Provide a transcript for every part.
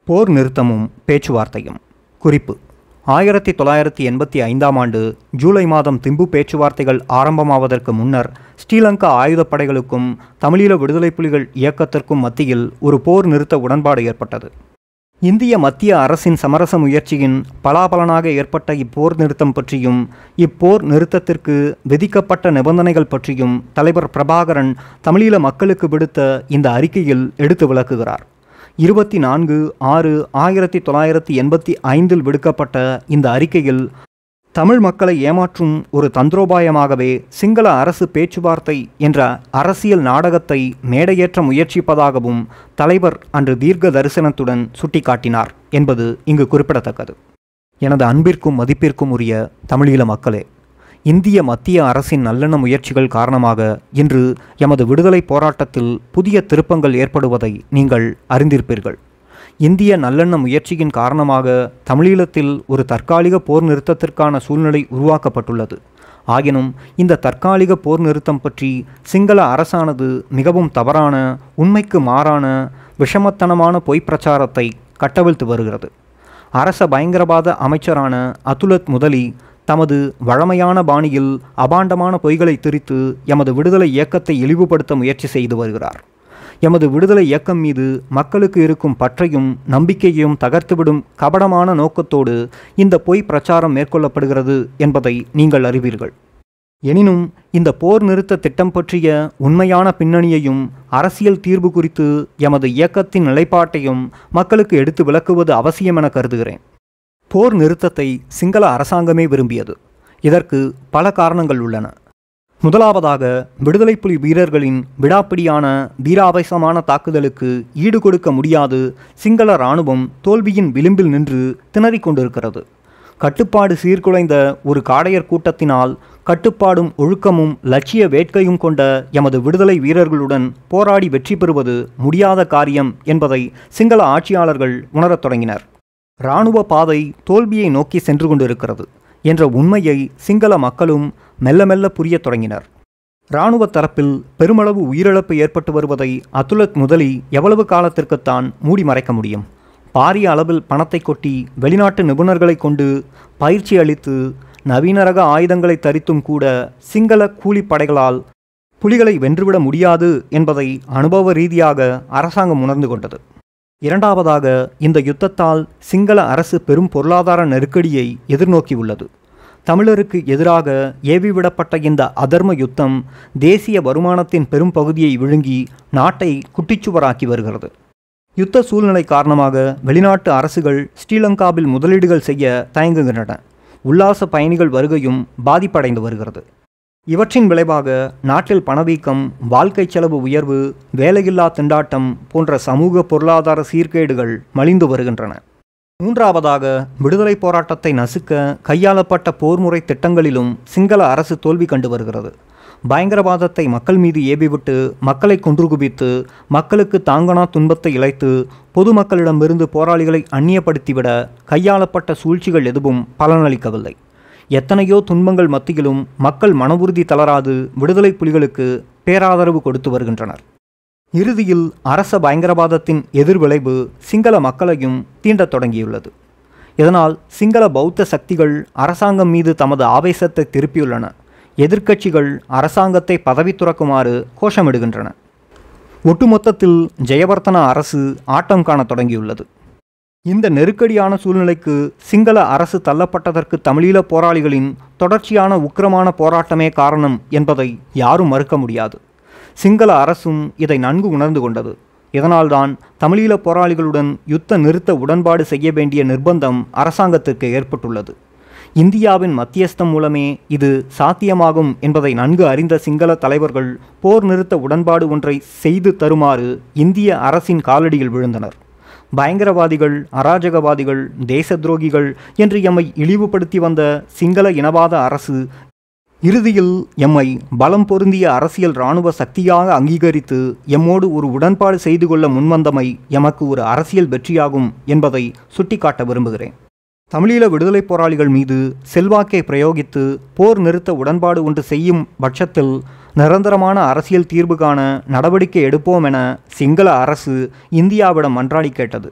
போர் நிறுத்தமும் பேச்சுவார்த்தையும் குறிப்பு ஆயிரத்தி தொள்ளாயிரத்தி எண்பத்தி ஐந்தாம் ஆண்டு ஜூலை மாதம் திம்பு பேச்சுவார்த்தைகள் ஆரம்பமாவதற்கு முன்னர் ஸ்ரீலங்கா ஆயுதப்படைகளுக்கும் தமிழீழ விடுதலை புலிகள் இயக்கத்திற்கும் மத்தியில் ஒரு போர் நிறுத்த உடன்பாடு ஏற்பட்டது இந்திய மத்திய அரசின் சமரச முயற்சியின் பலாபலனாக ஏற்பட்ட இப்போர் நிறுத்தம் பற்றியும் இப்போர் நிறுத்தத்திற்கு விதிக்கப்பட்ட நிபந்தனைகள் பற்றியும் தலைவர் பிரபாகரன் தமிழீழ மக்களுக்கு விடுத்த இந்த அறிக்கையில் எடுத்து விளக்குகிறார் இருபத்தி நான்கு ஆறு ஆயிரத்தி தொள்ளாயிரத்தி எண்பத்தி ஐந்தில் விடுக்கப்பட்ட இந்த அறிக்கையில் தமிழ் மக்களை ஏமாற்றும் ஒரு தந்திரோபாயமாகவே சிங்கள அரசு பேச்சுவார்த்தை என்ற அரசியல் நாடகத்தை மேடையேற்ற முயற்சிப்பதாகவும் தலைவர் அன்று தீர்க்க தரிசனத்துடன் சுட்டிக்காட்டினார் என்பது இங்கு குறிப்பிடத்தக்கது எனது அன்பிற்கும் மதிப்பிற்கும் உரிய தமிழீழ மக்களே இந்திய மத்திய அரசின் நல்லெண்ண முயற்சிகள் காரணமாக இன்று எமது விடுதலை போராட்டத்தில் புதிய திருப்பங்கள் ஏற்படுவதை நீங்கள் அறிந்திருப்பீர்கள் இந்திய நல்லெண்ண முயற்சியின் காரணமாக தமிழீழத்தில் ஒரு தற்காலிக போர் நிறுத்தத்திற்கான சூழ்நிலை உருவாக்கப்பட்டுள்ளது ஆகினும் இந்த தற்காலிக போர் நிறுத்தம் பற்றி சிங்கள அரசானது மிகவும் தவறான உண்மைக்கு மாறான விஷமத்தனமான பொய்ப் பிரச்சாரத்தை கட்டவிழ்த்து வருகிறது அரச பயங்கரவாத அமைச்சரான அதுலத் முதலி தமது வழமையான பாணியில் அபாண்டமான பொய்களை திரித்து எமது விடுதலை இயக்கத்தை இழிவுபடுத்த முயற்சி செய்து வருகிறார் எமது விடுதலை இயக்கம் மீது மக்களுக்கு இருக்கும் பற்றையும் நம்பிக்கையையும் தகர்த்துவிடும் கபடமான நோக்கத்தோடு இந்த பொய் பிரச்சாரம் மேற்கொள்ளப்படுகிறது என்பதை நீங்கள் அறிவீர்கள் எனினும் இந்த போர் நிறுத்த திட்டம் பற்றிய உண்மையான பின்னணியையும் அரசியல் தீர்வு குறித்து எமது இயக்கத்தின் நிலைப்பாட்டையும் மக்களுக்கு எடுத்து விளக்குவது அவசியம் என கருதுகிறேன் போர் நிறுத்தத்தை சிங்கள அரசாங்கமே விரும்பியது இதற்கு பல காரணங்கள் உள்ளன முதலாவதாக விடுதலை புலி வீரர்களின் விடாப்பிடியான வீராவேசமான தாக்குதலுக்கு ஈடு கொடுக்க முடியாது சிங்கள இராணுவம் தோல்வியின் விளிம்பில் நின்று திணறிக் கொண்டிருக்கிறது கட்டுப்பாடு சீர்குலைந்த ஒரு காடையர் கூட்டத்தினால் கட்டுப்பாடும் ஒழுக்கமும் லட்சிய வேட்கையும் கொண்ட எமது விடுதலை வீரர்களுடன் போராடி வெற்றி பெறுவது முடியாத காரியம் என்பதை சிங்கள ஆட்சியாளர்கள் உணரத் தொடங்கினர் இராணுவ பாதை தோல்வியை நோக்கி சென்று கொண்டிருக்கிறது என்ற உண்மையை சிங்கள மக்களும் மெல்ல மெல்ல புரியத் தொடங்கினர் இராணுவ தரப்பில் பெருமளவு உயிரிழப்பு ஏற்பட்டு வருவதை அதுலத் முதலி எவ்வளவு காலத்திற்குத்தான் மூடி மறைக்க முடியும் பாரிய அளவில் பணத்தை கொட்டி வெளிநாட்டு நிபுணர்களை கொண்டு பயிற்சி அளித்து நவீன ரக ஆயுதங்களை தரித்தும் கூட சிங்கள கூலிப்படைகளால் புலிகளை வென்றுவிட முடியாது என்பதை அனுபவ ரீதியாக அரசாங்கம் உணர்ந்து கொண்டது இரண்டாவதாக இந்த யுத்தத்தால் சிங்கள அரசு பெரும் பொருளாதார நெருக்கடியை எதிர்நோக்கியுள்ளது தமிழருக்கு எதிராக ஏவிவிடப்பட்ட இந்த அதர்ம யுத்தம் தேசிய வருமானத்தின் பெரும் பகுதியை விழுங்கி நாட்டை குட்டிச்சுவராக்கி வருகிறது யுத்த சூழ்நிலை காரணமாக வெளிநாட்டு அரசுகள் ஸ்ரீலங்காவில் முதலீடுகள் செய்ய தயங்குகின்றன உல்லாச பயணிகள் வருகையும் பாதிப்படைந்து வருகிறது இவற்றின் விளைவாக நாட்டில் பணவீக்கம் வாழ்க்கை செலவு உயர்வு வேலையில்லா திண்டாட்டம் போன்ற சமூக பொருளாதார சீர்கேடுகள் மலிந்து வருகின்றன மூன்றாவதாக விடுதலை போராட்டத்தை நசுக்க கையாளப்பட்ட போர்முறை திட்டங்களிலும் சிங்கள அரசு தோல்வி கண்டு வருகிறது பயங்கரவாதத்தை மக்கள் மீது ஏவிவிட்டு மக்களை கொன்று குவித்து மக்களுக்கு தாங்கனா துன்பத்தை இழைத்து பொதுமக்களிடமிருந்து போராளிகளை அந்நியப்படுத்திவிட கையாளப்பட்ட சூழ்ச்சிகள் எதுவும் பலனளிக்கவில்லை எத்தனையோ துன்பங்கள் மத்தியிலும் மக்கள் மனவுறுதி தளராது விடுதலை புலிகளுக்கு பேராதரவு கொடுத்து வருகின்றனர் இறுதியில் அரச பயங்கரவாதத்தின் எதிர்விளைவு சிங்கள மக்களையும் தீண்டத் தொடங்கியுள்ளது இதனால் சிங்கள பௌத்த சக்திகள் அரசாங்கம் மீது தமது ஆவேசத்தை திருப்பியுள்ளன எதிர்க்கட்சிகள் அரசாங்கத்தை பதவி துறக்குமாறு கோஷமிடுகின்றன ஒட்டுமொத்தத்தில் ஜெயவர்த்தன அரசு ஆட்டம் காணத் தொடங்கியுள்ளது இந்த நெருக்கடியான சூழ்நிலைக்கு சிங்கள அரசு தள்ளப்பட்டதற்கு தமிழீழ போராளிகளின் தொடர்ச்சியான உக்கிரமான போராட்டமே காரணம் என்பதை யாரும் மறுக்க முடியாது சிங்கள அரசும் இதை நன்கு உணர்ந்து கொண்டது இதனால்தான் தமிழீழ போராளிகளுடன் யுத்த நிறுத்த உடன்பாடு செய்ய வேண்டிய நிர்பந்தம் அரசாங்கத்திற்கு ஏற்பட்டுள்ளது இந்தியாவின் மத்தியஸ்தம் மூலமே இது சாத்தியமாகும் என்பதை நன்கு அறிந்த சிங்கள தலைவர்கள் போர் நிறுத்த உடன்பாடு ஒன்றை செய்து தருமாறு இந்திய அரசின் காலடியில் விழுந்தனர் பயங்கரவாதிகள் அராஜகவாதிகள் தேச துரோகிகள் என்று எம்மை இழிவுபடுத்தி வந்த சிங்கள இனவாத அரசு இறுதியில் எம்மை பலம் பொருந்திய அரசியல் இராணுவ சக்தியாக அங்கீகரித்து எம்மோடு ஒரு உடன்பாடு செய்து கொள்ள முன்வந்தமை எமக்கு ஒரு அரசியல் வெற்றியாகும் என்பதை சுட்டிக்காட்ட விரும்புகிறேன் தமிழீழ விடுதலை போராளிகள் மீது செல்வாக்கை பிரயோகித்து போர் நிறுத்த உடன்பாடு ஒன்று செய்யும் பட்சத்தில் நிரந்தரமான அரசியல் தீர்வு காண நடவடிக்கை எடுப்போம் என சிங்கள அரசு இந்தியாவிடம் மன்றாடி கேட்டது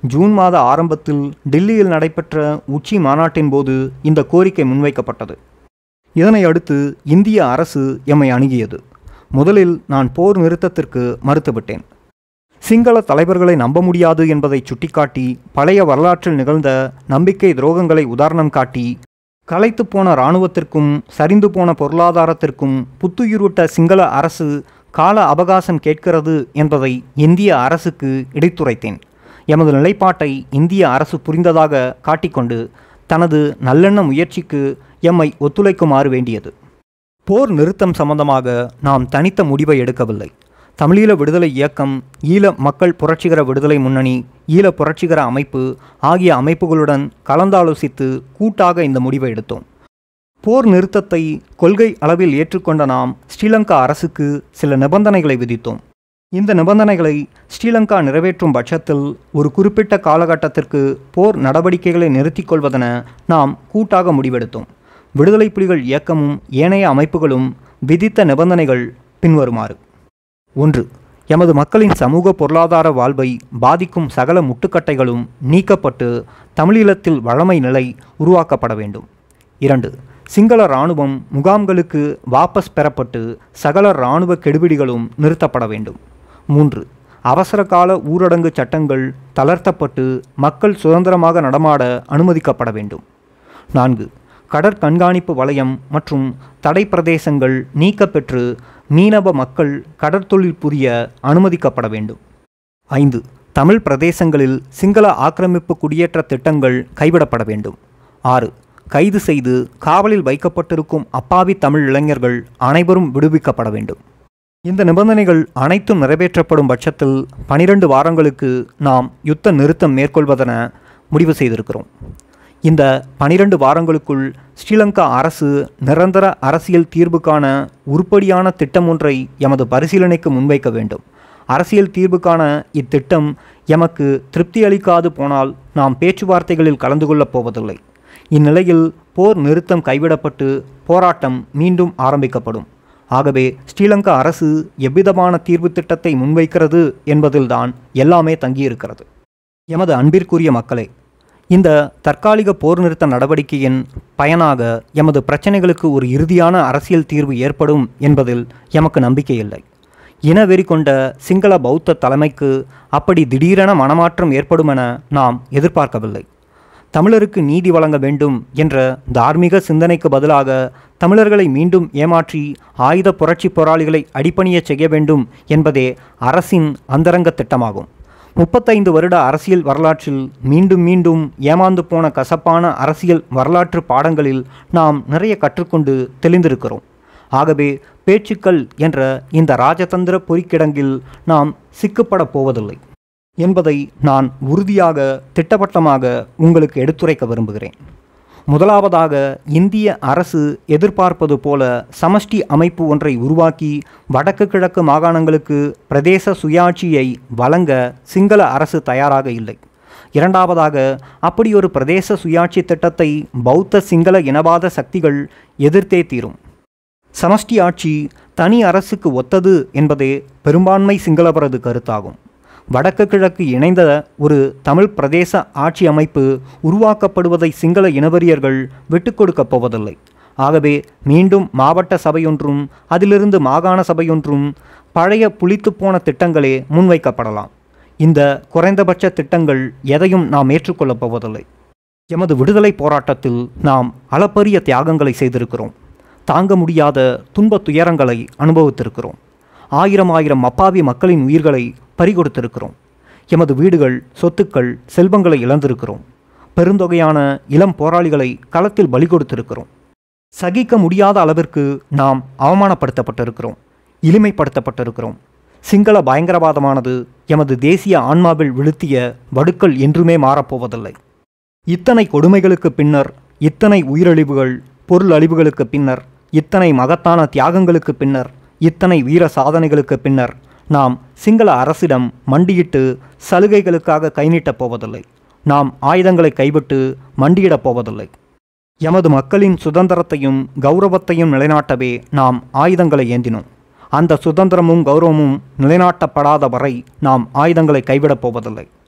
ஜூன் மாத ஆரம்பத்தில் டில்லியில் நடைபெற்ற உச்சி மாநாட்டின் போது இந்த கோரிக்கை முன்வைக்கப்பட்டது இதனை அடுத்து இந்திய அரசு எம்மை அணுகியது முதலில் நான் போர் நிறுத்தத்திற்கு மறுத்துவிட்டேன் சிங்கள தலைவர்களை நம்ப முடியாது என்பதை சுட்டிக்காட்டி பழைய வரலாற்றில் நிகழ்ந்த நம்பிக்கை துரோகங்களை உதாரணம் காட்டி களைத்து போன இராணுவத்திற்கும் சரிந்து போன பொருளாதாரத்திற்கும் புத்துயிர்விட்ட சிங்கள அரசு கால அவகாசம் கேட்கிறது என்பதை இந்திய அரசுக்கு இடைத்துரைத்தேன் எமது நிலைப்பாட்டை இந்திய அரசு புரிந்ததாக காட்டிக்கொண்டு தனது நல்லெண்ண முயற்சிக்கு எம்மை ஒத்துழைக்குமாறு வேண்டியது போர் நிறுத்தம் சம்பந்தமாக நாம் தனித்த முடிவை எடுக்கவில்லை தமிழீழ விடுதலை இயக்கம் ஈழ மக்கள் புரட்சிகர விடுதலை முன்னணி ஈழ புரட்சிகர அமைப்பு ஆகிய அமைப்புகளுடன் கலந்தாலோசித்து கூட்டாக இந்த முடிவை எடுத்தோம் போர் நிறுத்தத்தை கொள்கை அளவில் ஏற்றுக்கொண்ட நாம் ஸ்ரீலங்கா அரசுக்கு சில நிபந்தனைகளை விதித்தோம் இந்த நிபந்தனைகளை ஸ்ரீலங்கா நிறைவேற்றும் பட்சத்தில் ஒரு குறிப்பிட்ட காலகட்டத்திற்கு போர் நடவடிக்கைகளை நிறுத்திக் கொள்வதென நாம் கூட்டாக முடிவெடுத்தோம் விடுதலை புலிகள் இயக்கமும் ஏனைய அமைப்புகளும் விதித்த நிபந்தனைகள் பின்வருமாறு ஒன்று எமது மக்களின் சமூக பொருளாதார வாழ்வை பாதிக்கும் சகல முட்டுக்கட்டைகளும் நீக்கப்பட்டு தமிழீழத்தில் வழமை நிலை உருவாக்கப்பட வேண்டும் இரண்டு சிங்கள இராணுவம் முகாம்களுக்கு வாபஸ் பெறப்பட்டு சகல இராணுவ கெடுபிடிகளும் நிறுத்தப்பட வேண்டும் மூன்று அவசர கால ஊரடங்கு சட்டங்கள் தளர்த்தப்பட்டு மக்கள் சுதந்திரமாக நடமாட அனுமதிக்கப்பட வேண்டும் நான்கு கடற்கண்காணிப்பு வலயம் மற்றும் தடை பிரதேசங்கள் நீக்கப்பெற்று மீனவ மக்கள் கடற்தொழில் புரிய அனுமதிக்கப்பட வேண்டும் ஐந்து தமிழ் பிரதேசங்களில் சிங்கள ஆக்கிரமிப்பு குடியேற்ற திட்டங்கள் கைவிடப்பட வேண்டும் ஆறு கைது செய்து காவலில் வைக்கப்பட்டிருக்கும் அப்பாவி தமிழ் இளைஞர்கள் அனைவரும் விடுவிக்கப்பட வேண்டும் இந்த நிபந்தனைகள் அனைத்தும் நிறைவேற்றப்படும் பட்சத்தில் பனிரெண்டு வாரங்களுக்கு நாம் யுத்த நிறுத்தம் மேற்கொள்வதென முடிவு செய்திருக்கிறோம் இந்த பனிரெண்டு வாரங்களுக்குள் ஸ்ரீலங்கா அரசு நிரந்தர அரசியல் தீர்வுக்கான உருப்படியான திட்டம் ஒன்றை எமது பரிசீலனைக்கு முன்வைக்க வேண்டும் அரசியல் தீர்வுக்கான இத்திட்டம் எமக்கு திருப்தி அளிக்காது போனால் நாம் பேச்சுவார்த்தைகளில் கலந்து கொள்ளப் போவதில்லை இந்நிலையில் போர் நிறுத்தம் கைவிடப்பட்டு போராட்டம் மீண்டும் ஆரம்பிக்கப்படும் ஆகவே ஸ்ரீலங்கா அரசு எவ்விதமான தீர்வு திட்டத்தை முன்வைக்கிறது என்பதில்தான் எல்லாமே தங்கியிருக்கிறது எமது அன்பிற்குரிய மக்களே இந்த தற்காலிக போர் நிறுத்த நடவடிக்கையின் பயனாக எமது பிரச்சனைகளுக்கு ஒரு இறுதியான அரசியல் தீர்வு ஏற்படும் என்பதில் எமக்கு நம்பிக்கை இல்லை இனவெறி கொண்ட சிங்கள பௌத்த தலைமைக்கு அப்படி திடீரென மனமாற்றம் ஏற்படுமென நாம் எதிர்பார்க்கவில்லை தமிழருக்கு நீதி வழங்க வேண்டும் என்ற தார்மீக சிந்தனைக்கு பதிலாக தமிழர்களை மீண்டும் ஏமாற்றி ஆயுத புரட்சி போராளிகளை அடிப்பணியச் செய்ய வேண்டும் என்பதே அரசின் அந்தரங்க திட்டமாகும் முப்பத்தைந்து வருட அரசியல் வரலாற்றில் மீண்டும் மீண்டும் ஏமாந்து போன கசப்பான அரசியல் வரலாற்று பாடங்களில் நாம் நிறைய கற்றுக்கொண்டு தெளிந்திருக்கிறோம் ஆகவே பேச்சுக்கள் என்ற இந்த ராஜதந்திர பொறிக்கிடங்கில் நாம் சிக்கப்படப் போவதில்லை என்பதை நான் உறுதியாக திட்டவட்டமாக உங்களுக்கு எடுத்துரைக்க விரும்புகிறேன் முதலாவதாக இந்திய அரசு எதிர்பார்ப்பது போல சமஷ்டி அமைப்பு ஒன்றை உருவாக்கி வடக்கு கிழக்கு மாகாணங்களுக்கு பிரதேச சுயாட்சியை வழங்க சிங்கள அரசு தயாராக இல்லை இரண்டாவதாக அப்படி ஒரு பிரதேச சுயாட்சி திட்டத்தை பௌத்த சிங்கள இனவாத சக்திகள் எதிர்த்தே தீரும் சமஷ்டி ஆட்சி தனி அரசுக்கு ஒத்தது என்பதே பெரும்பான்மை சிங்களவரது கருத்தாகும் வடக்கு கிழக்கு இணைந்த ஒரு தமிழ் பிரதேச ஆட்சி அமைப்பு உருவாக்கப்படுவதை சிங்கள இனவரியர்கள் விட்டுக் கொடுக்கப் போவதில்லை ஆகவே மீண்டும் மாவட்ட சபையொன்றும் அதிலிருந்து மாகாண சபையொன்றும் பழைய புளித்துப்போன திட்டங்களே முன்வைக்கப்படலாம் இந்த குறைந்தபட்ச திட்டங்கள் எதையும் நாம் ஏற்றுக்கொள்ளப் போவதில்லை எமது விடுதலை போராட்டத்தில் நாம் அளப்பரிய தியாகங்களை செய்திருக்கிறோம் தாங்க முடியாத துன்பத் துயரங்களை அனுபவித்திருக்கிறோம் ஆயிரம் ஆயிரம் அப்பாவி மக்களின் உயிர்களை பறிகொடுத்திருக்கிறோம் எமது வீடுகள் சொத்துக்கள் செல்வங்களை இழந்திருக்கிறோம் பெருந்தொகையான இளம் போராளிகளை களத்தில் பலி கொடுத்திருக்கிறோம் சகிக்க முடியாத அளவிற்கு நாம் அவமானப்படுத்தப்பட்டிருக்கிறோம் இளிமைப்படுத்தப்பட்டிருக்கிறோம் சிங்கள பயங்கரவாதமானது எமது தேசிய ஆன்மாவில் விழுத்திய வடுக்கள் என்றுமே மாறப்போவதில்லை இத்தனை கொடுமைகளுக்கு பின்னர் இத்தனை உயிரழிவுகள் பொருள் அழிவுகளுக்கு பின்னர் இத்தனை மகத்தான தியாகங்களுக்கு பின்னர் இத்தனை வீர சாதனைகளுக்கு பின்னர் நாம் சிங்கள அரசிடம் மண்டியிட்டு சலுகைகளுக்காக கை நீட்டப் போவதில்லை நாம் ஆயுதங்களை கைவிட்டு மண்டியிடப் போவதில்லை எமது மக்களின் சுதந்திரத்தையும் கௌரவத்தையும் நிலைநாட்டவே நாம் ஆயுதங்களை ஏந்தினோம் அந்த சுதந்திரமும் கௌரவமும் நிலைநாட்டப்படாத வரை நாம் ஆயுதங்களை கைவிடப் போவதில்லை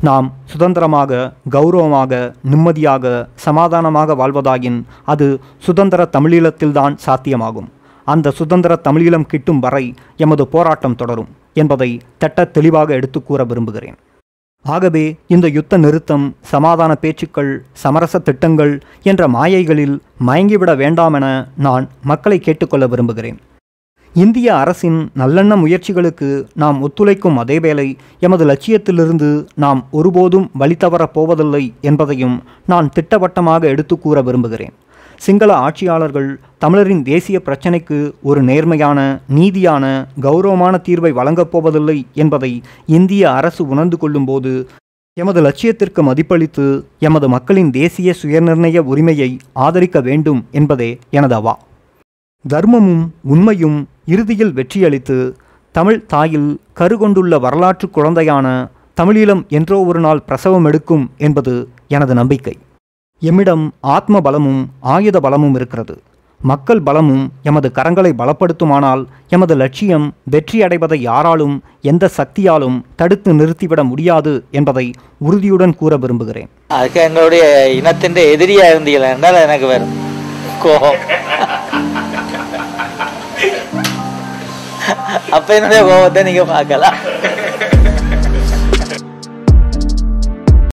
நாம் சுதந்திரமாக கௌரவமாக நிம்மதியாக சமாதானமாக வாழ்வதாயின் அது சுதந்திர தமிழீழத்தில்தான் சாத்தியமாகும் அந்த சுதந்திர தமிழீழம் கிட்டும் வரை எமது போராட்டம் தொடரும் என்பதை தட்ட தெளிவாக எடுத்து கூற விரும்புகிறேன் ஆகவே இந்த யுத்த நிறுத்தம் சமாதான பேச்சுக்கள் சமரச திட்டங்கள் என்ற மாயைகளில் மயங்கிவிட வேண்டாமென நான் மக்களை கேட்டுக்கொள்ள விரும்புகிறேன் இந்திய அரசின் நல்லெண்ண முயற்சிகளுக்கு நாம் ஒத்துழைக்கும் அதேவேளை எமது லட்சியத்திலிருந்து நாம் ஒருபோதும் வழி தவறப் போவதில்லை என்பதையும் நான் திட்டவட்டமாக எடுத்து கூற விரும்புகிறேன் சிங்கள ஆட்சியாளர்கள் தமிழரின் தேசிய பிரச்சினைக்கு ஒரு நேர்மையான நீதியான கௌரவமான தீர்வை வழங்கப் போவதில்லை என்பதை இந்திய அரசு உணர்ந்து கொள்ளும்போது எமது லட்சியத்திற்கு மதிப்பளித்து எமது மக்களின் தேசிய சுயநிர்ணய உரிமையை ஆதரிக்க வேண்டும் என்பதே எனது அவா தர்மமும் உண்மையும் இறுதியில் வெற்றியளித்து தமிழ் தாயில் கருகொண்டுள்ள வரலாற்று குழந்தையான தமிழீழம் என்றோ ஒரு நாள் பிரசவம் எடுக்கும் என்பது எனது நம்பிக்கை எம்மிடம் ஆத்ம பலமும் ஆயுத பலமும் இருக்கிறது மக்கள் பலமும் எமது கரங்களை பலப்படுத்துமானால் எமது லட்சியம் வெற்றி அடைவதை யாராலும் எந்த சக்தியாலும் தடுத்து நிறுத்திவிட முடியாது என்பதை உறுதியுடன் கூற விரும்புகிறேன் அதுக்கு எங்களுடைய இனத்தின் எதிரியா இருந்தீங்களா என்றால் எனக்கு வரும் கோபம் அப்ப என்னுடைய கோபத்தை நீங்க பார்க்கலாம்